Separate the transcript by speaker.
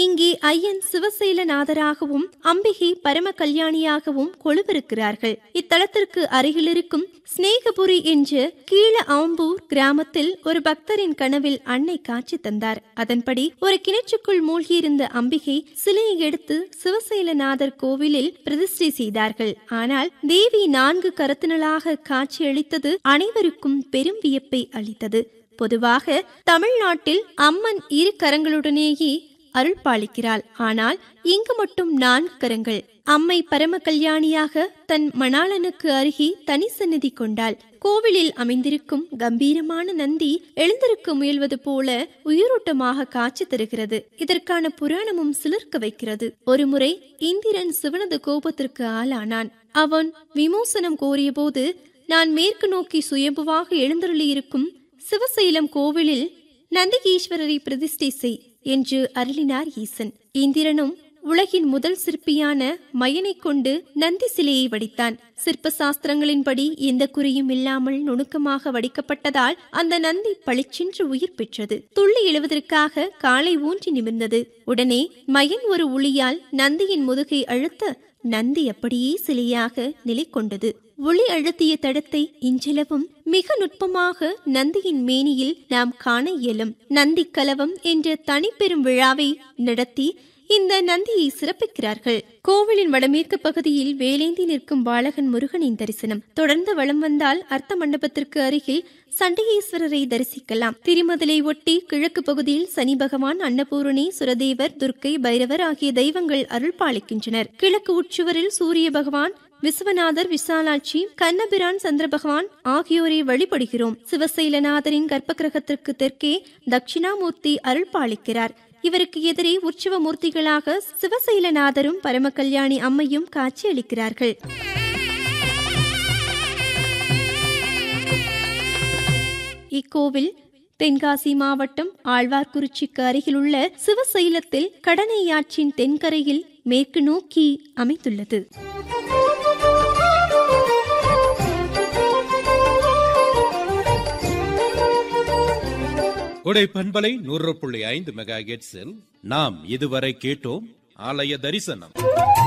Speaker 1: இங்கே ஐயன் சிவசைலநாதராகவும் அம்பிகை பரம கல்யாணியாகவும் கொழுவிருக்கிறார்கள் இத்தலத்திற்கு அருகிலிருக்கும் சிநேகபுரி என்ற கீழ ஆம்பூர் கிராமத்தில் ஒரு பக்தரின் கனவில் அன்னை காட்சி தந்தார் அதன்படி ஒரு கிணற்றுக்குள் மூழ்கியிருந்த அம்பிகை சிலையை எடுத்து சிவசைலநாதர் கோவிலில் பிரதிஷ்டை செய்தார்கள் ஆனால் தேவி நான்கு கருத்தினளாக காட்சியளித்தது அனைவருக்கும் பெரும் வியப்பை அளித்தது பொதுவாக தமிழ்நாட்டில் அம்மன் இரு கரங்களுடனேயே அருள் பாலிக்கிறாள் ஆனால் இங்கு மட்டும் நான்கு கரங்கள் அம்மை பரம கல்யாணியாக தன் மணாளனுக்கு அருகே தனி சந்நிதி கொண்டாள் கோவிலில் அமைந்திருக்கும் கம்பீரமான நந்தி எழுந்திருக்க முயல்வது போல உயிரோட்டமாக காட்சி தருகிறது இதற்கான புராணமும் சிலிர்க்க வைக்கிறது ஒருமுறை இந்திரன் சிவனது கோபத்திற்கு ஆளானான் அவன் விமோசனம் கோரியபோது நான் மேற்கு நோக்கி சுயம்புவாக எழுந்தருளியிருக்கும் சிவசைலம் கோவிலில் நந்திகீஸ்வரரை பிரதிஷ்டை செய் என்று அருளினார் ஈசன் இந்திரனும் உலகின் முதல் சிற்பியான மயனை கொண்டு நந்தி சிலையை வடித்தான் சிற்ப சாஸ்திரங்களின்படி எந்த குறியும் இல்லாமல் நுணுக்கமாக வடிக்கப்பட்டதால் அந்த நந்தி பளிச்சென்று உயிர் பெற்றது துள்ளி எழுவதற்காக காலை ஊன்றி நிமிர்ந்தது உடனே மயன் ஒரு உளியால் நந்தியின் முதுகை அழுத்த நந்தி அப்படியே சிலையாக நிலை கொண்டது ஒளி அழுத்திய தடத்தை இஞ்சளவும் மிக நுட்பமாக நந்தியின் மேனியில் நாம் காண இயலும் நந்தி கலவம் என்ற தனிப்பெரும் விழாவை நடத்தி இந்த நந்தியை சிறப்பிக்கிறார்கள் கோவிலின் வடமேற்கு பகுதியில் வேலேந்தி நிற்கும் பாலகன் முருகனின் தரிசனம் தொடர்ந்து வலம் வந்தால் அர்த்த மண்டபத்திற்கு அருகில் சண்டிகேஸ்வரரை தரிசிக்கலாம் திருமதலை ஒட்டி கிழக்கு பகுதியில் சனி பகவான் அன்னபூரணி சுரதேவர் துர்க்கை பைரவர் ஆகிய தெய்வங்கள் அருள் பாலிக்கின்றனர் கிழக்கு உட்சுவரில் சூரிய பகவான் விஸ்வநாதர் விசாலாட்சி கண்ணபிரான் சந்திர பகவான் ஆகியோரை வழிபடுகிறோம் சிவசைலநாதரின் கர்ப்ப கிரகத்திற்கு தெற்கே தட்சிணாமூர்த்தி அருள் பாலிக்கிறார் இவருக்கு எதிரே உற்சவ மூர்த்திகளாக சிவசைலநாதரும் பரம கல்யாணி அம்மையும் காட்சியளிக்கிறார்கள் இக்கோவில் தென்காசி மாவட்டம் ஆழ்வார்குறிச்சிக்கு அருகிலுள்ள சிவசைலத்தில் கடனையாற்றின் தென்கரையில் மேற்கு நோக்கி அமைந்துள்ளது
Speaker 2: கொடை பண்பலை நூறு புள்ளி ஐந்து மெகா நாம் இதுவரை கேட்டோம் ஆலய தரிசனம்